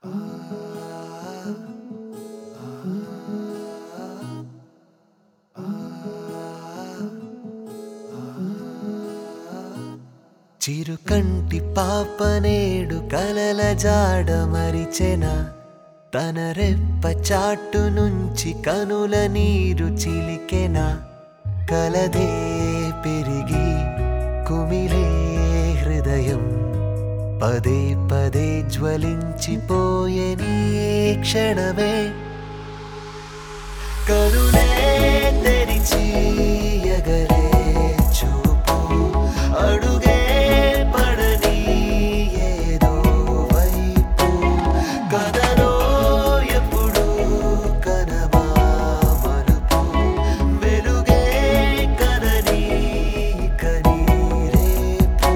చిరుకంటి పాపనేడు కలల జాడ మరిచెన తన రెప్ప చాటు నుంచి కనుల నీరు చిలికెన కలదే పెరిగి కుమిలే హృదయం పదే పదే జ్వలించిపోయే నీ క్షణమే కరుణే తెరిచి ఎగరే చూపు అడుగే పడని ఏదో వైపు కథలో ఎప్పుడు కనవా మలుపు వెలుగే కనని కనీ రేపు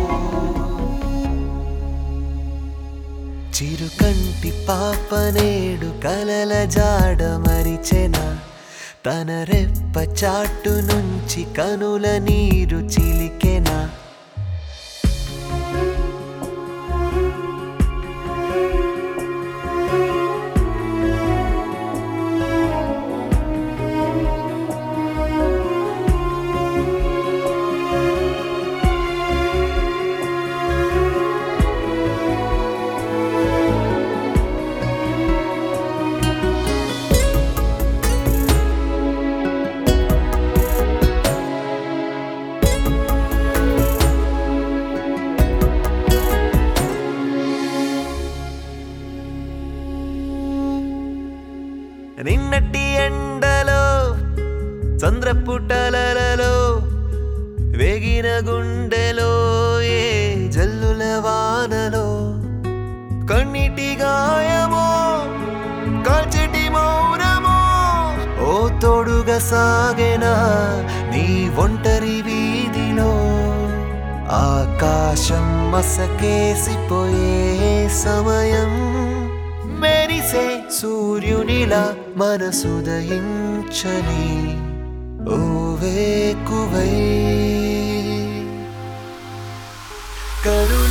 చిరుకంటి పాపనేడు కలల జాడ మరిచెన తన రెప్ప చాటు నుంచి కనుల నీరు చిలికెనా నిన్నటి ఎండలో చంద్రపుటలలో వేగిన గుండెలో ఏ జల్లుల వానలో కన్నిటి గాయమో కాల్చెటి మౌనమో ఓ తోడుగా సాగెనా నీ ఒంటరి వీధిలో ఆకాశం మసకేసిపోయే సమయం మెరిసే సూర్యునిలా మనసుదయించని ఓవే కువై కరు